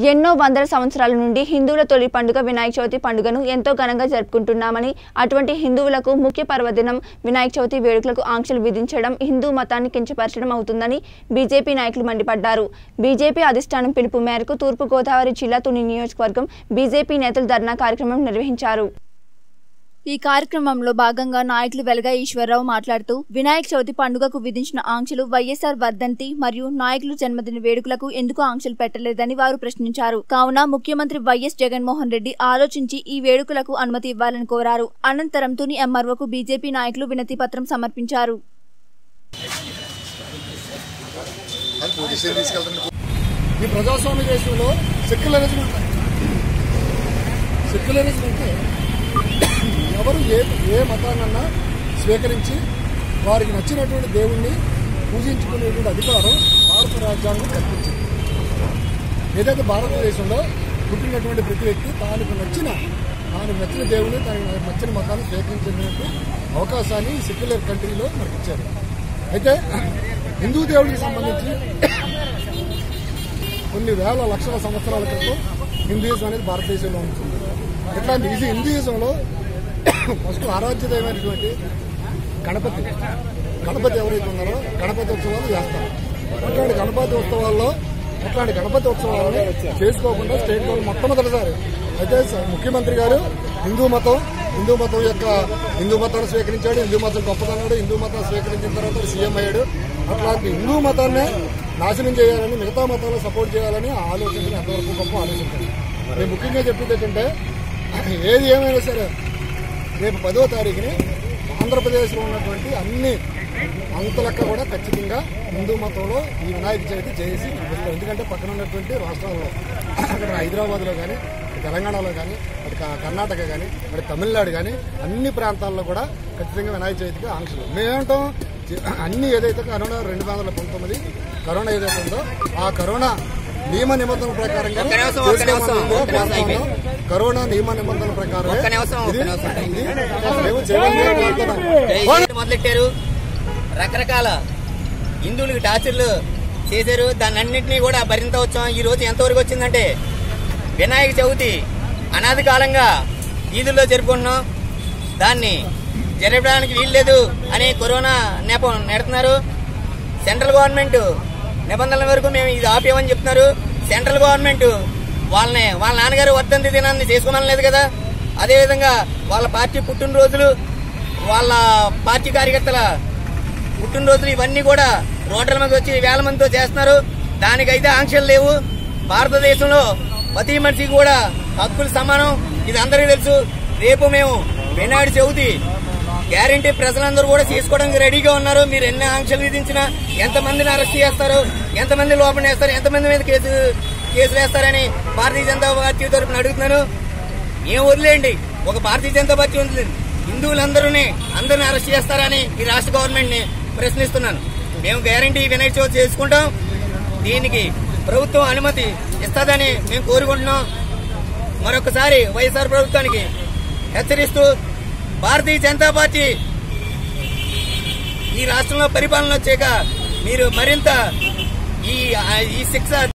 ఎన్నో వందల సంవత్సరాల నుండి హిందువుల తొలి పండుగ వినాయక చవితి పండుగను ఎంతో ఘనంగా జరుపుకుంటున్నామని అటువంటి హిందువులకు ముఖ్య పర్వదినం వినాయక చవితి వేడుకలకు ఆంక్షలు విధించడం హిందూ మతాన్ని కించపరచడం అవుతుందని బీజేపీ నాయకులు మండిపడ్డారు బీజేపీ అధిష్టానం పిలుపు మేరకు తూర్పుగోదావరి జిల్లా తుని నియోజకవర్గం బీజేపీ నేతలు ధర్నా కార్యక్రమం నిర్వహించారు ఈ కార్యక్రమంలో భాగంగా నాయకులు వెలగా ఈశ్వరరావు మాట్లాడుతూ వినాయక చవితి పండుగకు విధించిన ఆంక్షలు వైఎస్ఆర్ వర్ధంతి మరియు నాయకులు జన్మదిన వేడుకలకు ఎందుకు ఆంక్షలు పెట్టలేదని వారు ప్రశ్నించారు కావున ముఖ్యమంత్రి వైఎస్ జగన్మోహన్ రెడ్డి ఆలోచించి ఈ వేడుకలకు అనుమతి ఇవ్వాలని కోరారు అనంతరం తుని ఎంఆర్ఓకు బీజేపీ నాయకులు వినతి పత్రం సమర్పించారు అది పోలీసులు తీసుకెళ్తాను ఈ ప్రజాస్వామ్య దేశంలో సెక్యులరిజం ఉంటుంది సెక్యులరిజం అంటే ఎవరు ఏ ఏ మతాన్నన్నా స్వీకరించి వారికి నచ్చినటువంటి దేవుణ్ణి పూజించుకునేటువంటి అధికారం భారత రాజ్యాంగం కల్పించింది ఏదైతే భారతదేశంలో పుట్టినటువంటి ప్రతి వ్యక్తి తనకు నచ్చిన తాను నచ్చిన దేవుని తనకు నచ్చిన మతాన్ని స్వీకరించినటువంటి అవకాశాన్ని ఈ సెక్యులర్ కంట్రీలో మనకి ఇచ్చారు అయితే హిందూ దేవుడికి సంబంధించి కొన్ని వేల లక్షల సంవత్సరాల క్రితం హిందూయిజం అనేది భారతదేశంలో ఉంటుంది ఇట్లాంటి ఇది హిందూయిజంలో ఫస్ట్ ఆరాధ్యదైనటువంటి గణపతి గణపతి ఎవరైతే ఉన్నారో గణపతి ఉత్సవాలు చేస్తారు అట్లాంటి గణపతి ఉత్సవాల్లో అట్లాంటి గణపతి ఉత్సవాలను చేసుకోకుండా స్టేట్ గవర్నమెంట్ మొట్టమొదటిసారి అయితే స- ముఖ్యమంత్రి గారు హిందూ మతం హిందూ మతం యొక్క హిందూ మతాన్ని స్వీకరించాడు హిందూ మతం గొప్పదన్నాడు హిందూ మతం స్వీకరించిన తర్వాత సీఎం అయ్యాడు అట్లాంటి హిందూ మతాన్నే నాశనం చేయాలని మిగతా మతాలను సపోర్ట్ చేయాలని ఆలోచించిన ఎంతవరకు గొప్ప ఆలోచించారు నేను ముఖ్యంగా చెప్పేది ఏంటంటే ఏది ఏమైనా సరే రేపు పదో తారీఖుని ఆంధ్రప్రదేశ్లో ఉన్నటువంటి అన్ని అంతలక్క కూడా ఖచ్చితంగా హిందూ మతంలో ఈ వినాయక చవితి చేసి చూపిస్తారు ఎందుకంటే పక్కన ఉన్నటువంటి రాష్ట్రాల్లో అక్కడ హైదరాబాద్లో కానీ తెలంగాణలో కానీ అటు క- కర్ణాటక కానీ మరి తమిళనాడు కానీ అన్ని ప్రాంతాల్లో కూడా ఖచ్చితంగా వినాయక చవితికి ఆంక్షలు మేమేంటాం చి- అన్ని ఏదైతే కరోనా రెండు వందల పంతొమ్మిది కరోనా ఏదైతే ఉందో ఆ కరోనా నియమ నిబంధనల ప్రకారంగా ఒక్క నిమిషం, ఒక్క నిమిషం, చేసుకోమని ఒక్క నిమిషం ప్రాంతంలో కరోనా నియమ నిబంధనల ప్రకారం ఒక్క నిమిషం, ఒక్క ఇది నిమిషం. ఇది మేము చేయాలని కోరుతున్నాం. జై మొదలెట్టారు రకరకాల హిందువులకు టార్చర్లు చేశారు దాన్ని అన్నింటినీ కూడా భరింత వచ్చాం ఈ రోజు ఎంతవరకు వచ్చిందంటే వినాయక చవితి అనాది కాలంగా వీధుల్లో జరుపుకుంటున్నాం దాన్ని జరపడానికి వీల్లేదు అని కరోనా నేపం నెడుతున్నారు సెంట్రల్ గవర్నమెంట్ నిబంధనల వరకు మేము ఇది ఆపేమని చెప్తున్నారు సెంట్రల్ గవర్నమెంట్ వాళ్ళని వాళ్ళ నాన్నగారు వర్ధంతి దినాన్ని చేసుకోమనలేదు కదా అదేవిధంగా వాళ్ళ పార్టీ పుట్టినరోజులు వాళ్ళ పార్టీ కార్యకర్తల పుట్టినరోజులు ఇవన్నీ కూడా రోడ్ల మీద వచ్చి వేల మందితో చేస్తున్నారు దానికైతే ఆంక్షలు లేవు భారతదేశంలో ప్రతి మనిషికి కూడా హక్కులు సమానం ఇది అందరికీ తెలుసు రేపు మేము వినాయక చవితి గ్యారంటీ ప్రజలందరూ కూడా చేసుకోవడానికి రెడీగా ఉన్నారు మీరు ఎన్ని ఆంక్షలు విధించినా ఎంతమందిని అరెస్ట్ చేస్తారు ఎంతమంది లోపల వేస్తారు ఎంతమంది మీద కేసు కేసులు వేస్తారని భారతీయ జనతా పార్టీ తరఫున అడుగుతున్నాను ఏం వదిలేయండి ఒక భారతీయ జనతా పార్టీ ఉంది హిందువులందరూని అందరిని అరెస్ట్ చేస్తారని ఈ రాష్ట్ర గవర్నమెంట్ ని ప్రశ్నిస్తున్నాను మేము గ్యారంటీ వినాయక చవితి చేసుకుంటాం దీనికి ప్రభుత్వం అనుమతి ఇస్తుందని మేము కోరుకుంటున్నాం మరొకసారి వైఎస్ఆర్ ప్రభుత్వానికి హెచ్చరిస్తూ భారతీయ జనతా పార్టీ ఈ రాష్ట్రంలో పరిపాలన వచ్చాక మీరు మరింత ఈ ఈ శిక్ష